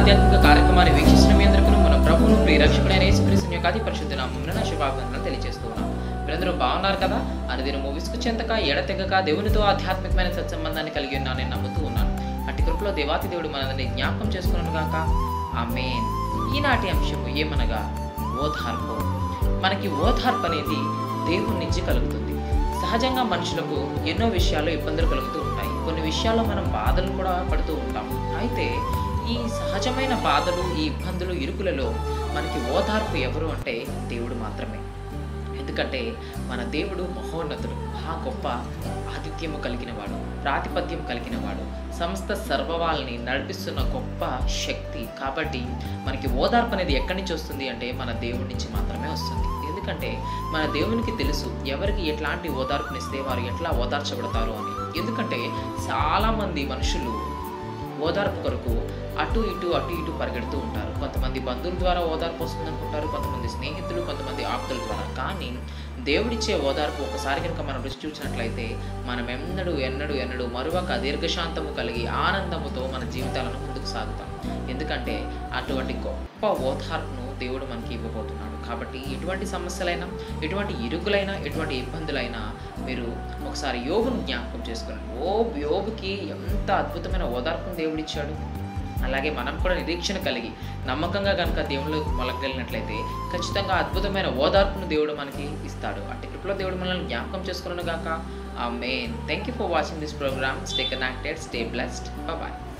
ఆధ్యాత్మిక కార్యక్రమాన్ని వీక్షిస్తున్న మీ అందరికీ మన ప్రభువును ప్రియరక్షకుడైన యేసుక్రీస్తు యొక్క అతి పరిశుద్ధ నామమున నా శుభాకాంక్షలు తెలియజేస్తూ ఉన్నాం మీరందరూ బాగున్నారు కదా అనుదినము విసుగు చెంతక ఎడతెగక దేవునితో ఆధ్యాత్మికమైన సత్సంబంధాన్ని కలిగి ఉన్నానని నమ్ముతూ ఉన్నాను అట్టి కృపలో దేవాతి దేవుడు మనందరినీ జ్ఞాపకం చేసుకున్నాను గాక ఆమేన్ ఈనాటి అంశము ఏమనగా ఓదార్పు మనకి ఓదార్పు అనేది దేవుని నుంచి కలుగుతుంది సహజంగా మనుషులకు ఎన్నో విషయాల్లో ఇబ్బందులు కలుగుతూ ఉంటాయి కొన్ని విషయాల్లో మనం బాధలు కూడా పడుతూ ఉంటాం అయితే ఈ సహజమైన బాధలు ఈ ఇబ్బందులు ఇరుకులలో మనకి ఓదార్పు ఎవరు అంటే దేవుడు మాత్రమే ఎందుకంటే మన దేవుడు మహోన్నతుడు మహా గొప్ప ఆతిథ్యము కలిగిన వాడు ప్రాతిపత్యం కలిగిన వాడు సమస్త సర్వవాల్ని నడిపిస్తున్న గొప్ప శక్తి కాబట్టి మనకి ఓదార్పు అనేది ఎక్కడి నుంచి వస్తుంది అంటే మన దేవుడి నుంచి మాత్రమే వస్తుంది ఎందుకంటే మన దేవునికి తెలుసు ఎవరికి ఎట్లాంటి ఓదార్పునిస్తే వారు ఎట్లా ఓదార్చబడతారు అని ఎందుకంటే చాలామంది మనుషులు ఓదార్పు కొరకు అటు ఇటు అటు ఇటు పరిగెడుతూ ఉంటారు కొంతమంది బంధువుల ద్వారా ఓదార్పు వస్తుంది అనుకుంటారు కొంతమంది స్నేహితులు కొంతమంది ఆప్తుల ద్వారా కానీ దేవుడిచ్చే ఓదార్పు ఒకసారి కనుక మనం రుచి చూసినట్లయితే మనం ఎన్నడూ ఎన్నడూ ఎన్నడూ మరువక దీర్ఘశాంతము కలిగి ఆనందముతో మన జీవితాలను ముందుకు సాగుతాం ఎందుకంటే అటువంటి గొప్ప ఓదార్పును దేవుడు మనకి ఇవ్వబోతున్నాడు కాబట్టి ఎటువంటి సమస్యలైనా ఎటువంటి ఇరుకులైనా ఎటువంటి ఇబ్బందులైనా మీరు ఒకసారి యోగును జ్ఞాపకం చేసుకోండి ఓ యోగుకి ఎంత అద్భుతమైన ఓదార్పును దేవుడిచ్చాడు అలాగే మనం కూడా నిరీక్షణ కలిగి నమ్మకంగా కనుక దేవుళ్ళు మొలగలిగినట్లయితే ఖచ్చితంగా అద్భుతమైన ఓదార్పును దేవుడు మనకి ఇస్తాడు అట్టి కృపలో దేవుడు మనల్ని జ్ఞాపకం చేసుకున్నాను గాక ఆ main thank you for watching this programme stay connected stay blessed bye